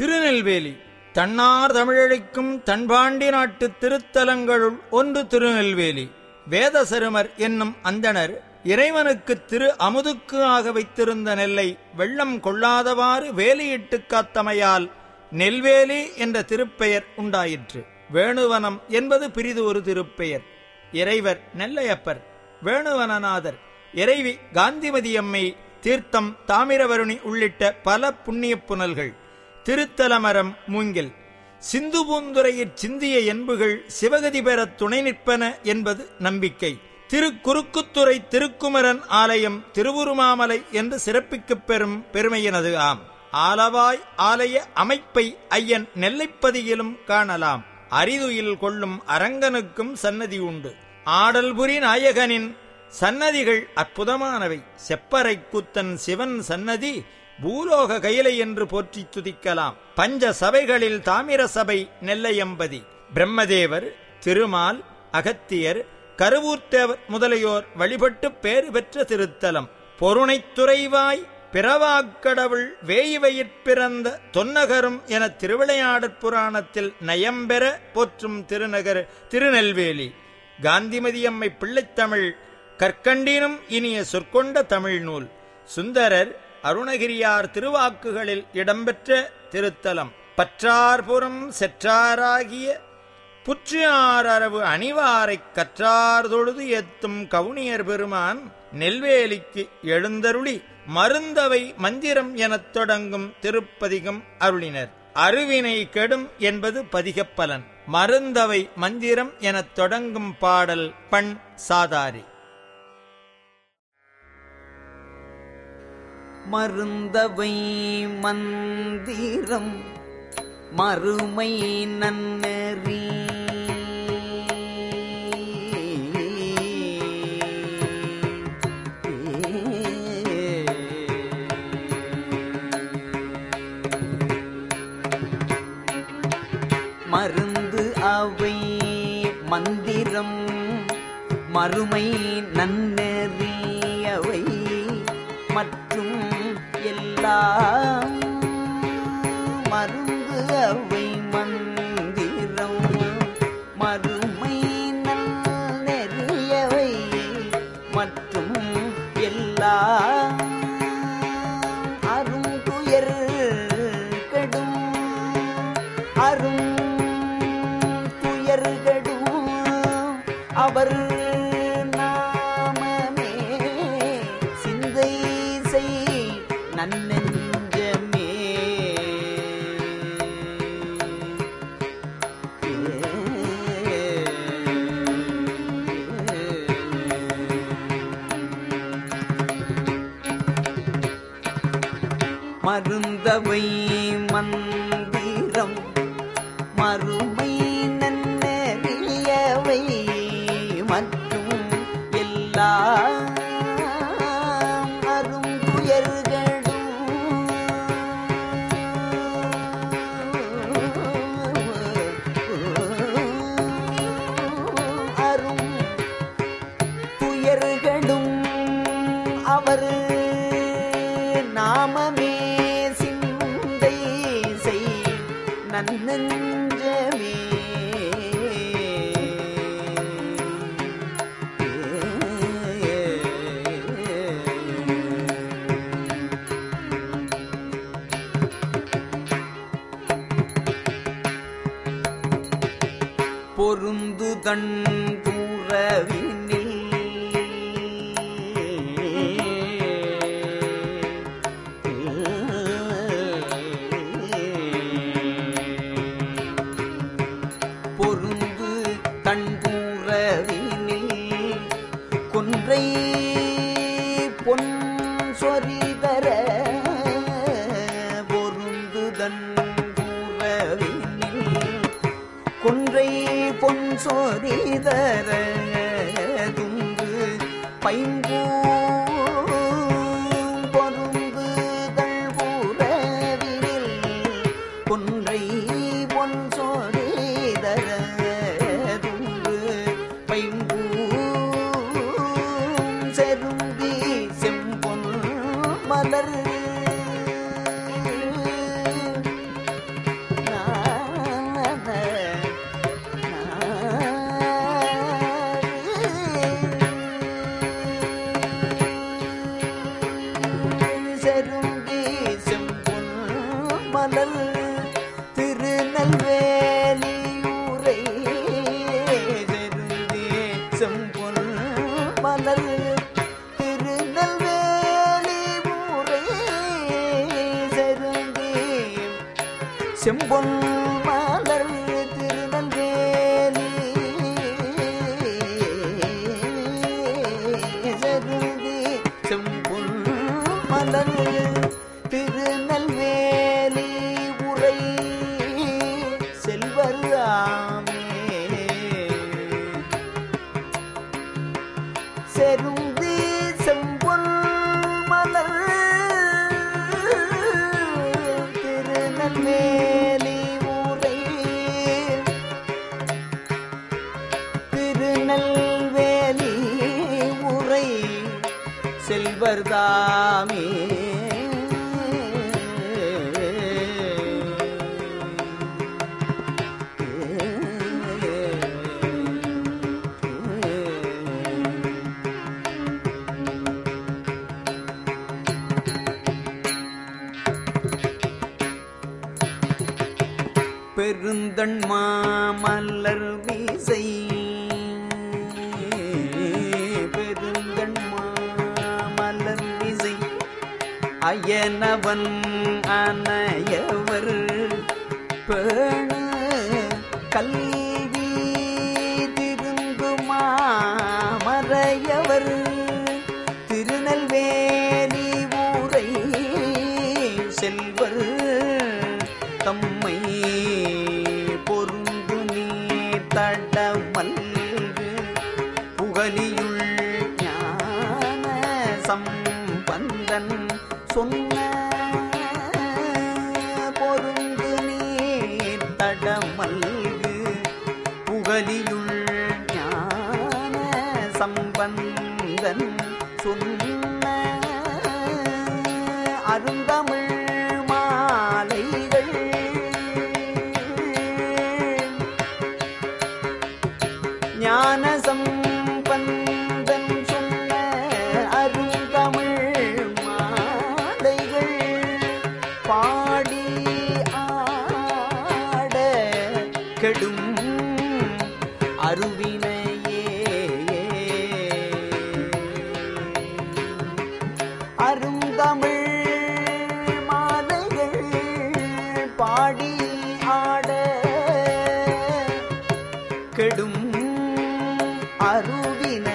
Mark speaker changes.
Speaker 1: திருநெல்வேலி தன்னார் தமிழழிக்கும் தன்பாண்டி நாட்டு திருத்தலங்களுள் ஒன்று திருநெல்வேலி வேதசருமர் என்னும் அந்தணர் இறைவனுக்கு திரு அமுதுக்கு ஆக வைத்திருந்த நெல்லை வெள்ளம் கொள்ளாதவாறு வேலியிட்டுக் காத்தமையால் நெல்வேலி என்ற திருப்பெயர் உண்டாயிற்று வேணுவனம் என்பது பிரிது ஒரு திருப்பெயர் இறைவர் நெல்லையப்பர் வேணுவனநாதர் இறைவி காந்திமதியம்மை தீர்த்தம் தாமிரவருணி உள்ளிட்ட பல புண்ணியப் புனல்கள் திருத்தலமரம் மூங்கில் சிந்து பூந்துரையிற் சிந்திய என்புகள் சிவகதி பெறத் துணை நிற்பன என்பது நம்பிக்கை திருக்குறுக்குத்துறை திருக்குமரன் ஆலயம் திருவுருமாமலை என்று சிறப்பிக்கப் பெறும் பெருமையினது ஆம் ஆலவாய் ஆலய அமைப்பை ஐயன் நெல்லைப்பதியிலும் காணலாம் அரிதுயில் கொள்ளும் அரங்கனுக்கும் சன்னதி உண்டு ஆடல்புரி நாயகனின் சன்னதிகள் அற்புதமானவை செப்பறை கூத்தன் சிவன் சன்னதி பூலோக கைலை என்று போற்றி துதிக்கலாம் பஞ்ச சபைகளில் தாமிர சபை நெல்லையம்பதி பிரம்மதேவர் திருமால் அகத்தியர் கருவூர்த்தேவர் முதலியோர் வழிபட்டு பேறு பெற்ற திருத்தலம் பொருணைத்துறைவாய் பிறவாக்கடவுள் வேய்வயிற் பிறந்த தொன்னகரும் என திருவிளையாடற் புராணத்தில் நயம்பெற போற்றும் திருநகர் திருநெல்வேலி காந்திமதியம்மை பிள்ளைத்தமிழ் கற்கண்டினும் இனிய சொற்கொண்ட தமிழ் நூல் சுந்தரர் அருணகிரியார் திருவாக்குகளில் இடம்பெற்ற திருத்தலம் பற்றார்புறம் செற்றாராகிய புற்றியாரவு அணிவாரைக் கற்றார் தொழுது ஏத்தும் கவுனியர் பெருமான் நெல்வேலிக்கு எழுந்தருளி மருந்தவை மந்திரம் எனத் தொடங்கும் திருப்பதிகம் அருளினர் அருவினை கெடும் என்பது பதிகப்பலன் மருந்தவை மந்திரம் எனத் தொடங்கும் பாடல் பண் சாதாரி
Speaker 2: மருந்தவை மந்திரம் மறுமை நன்னறி மருந்து அவை மந்திரம் மறுமை நன்னெறியவை மற்றும் எல்லாம் மருந்து அவை மந்திரம் மறுமை நன்னெறியவை மற்றும் எல்லாம் அரும் துயர் கெடும் அரும் துயர்கடும் அவர் நாமமே சிந்தை செய் நன்னெஞ்சமே மருந்தவை மந்திரம் மறுமை நன்னறியவை மற்றும் எல்லாம் அரும் துயர்களும் அரும் துயர்களும் அவர் நாமமே சிந்தை செய் நன்னெஞ்சமே பொருந்து தன் பூரவினில் பொருந்து தன் பூரவினில் கொன்றை பொன் சொரிதர பொருந்து தன் பூரவினில் கொன்றை பொன் சொரிதர துங்கு பைம்பூ பொருந்து தழ்பூரவினில் கொன்றை பொன் சொரிதர துங்கு பைம்பூ செருந்தி செம்பொன் மலர் செம்பொன் மலர் திருநெல்வேலி செருந்தி செம்பொன் மலர் திருநெல்வேலி உரை செல்வராமே செருந்தி செம்பொன் மலர் திருநெல்வேலி ஊரை திருநெல்வேலி ஊரை செல்வர்தாமே பெருந்தண் மாமல்லர் வீசை பெருந்தண் மாமல்லர் வீசை அயனவன் அனையவர் பேண கல்வி திருந்துமா மறையவர் திருநெல்வேலி ஊரை செல்வர் தம்மை பொருந்து நீர் தடமல்கு புகலியுள் ஞான சம்பந்தன் சொன்ன பொருந்து நீர் தடமல்கு புகலியுள் ஞான சம்பந்தன் சொன்ன அருந்தமிழ் மாலைகள் ஞான சம்பந்தன் சொன்ன அருந்தமிழ் மாலைகள் பாடி ஆட கெடும் அருவினையே அருந்தமிழ் மாலைகள் பாடி ஆட கெடும் அருவினை